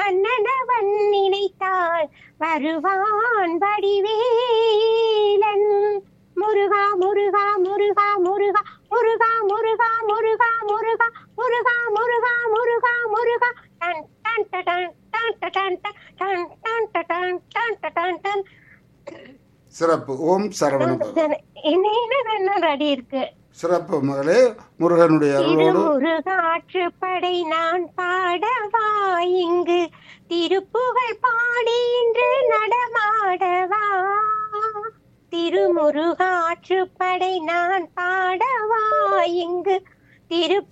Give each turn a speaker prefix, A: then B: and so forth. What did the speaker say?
A: மன்னனவன் நினைத்தால் வருவான் வடிவேலன் முருகா முருகா முருகா முருகா முருகா முருகா முருகா முருகா முருகா முருகா முருகா முருகா டன் டன் டன் டன் டன் டன் டன் டன் டன் டன் டன் டன்
B: சிறப்பு ஓம் சரவண பவ.
A: என்ன என்ன ரெடி இருக்கு
B: சிறப்பு மகளே முருகனுடைய அருளோடு
A: திருமுருகாற்று படை நான் பாடவா இங்கு திருப்புகழ் பாடி இன்று நடமாடவா திருமுருகாற்று படை நான் பாடவா இங்கு திரு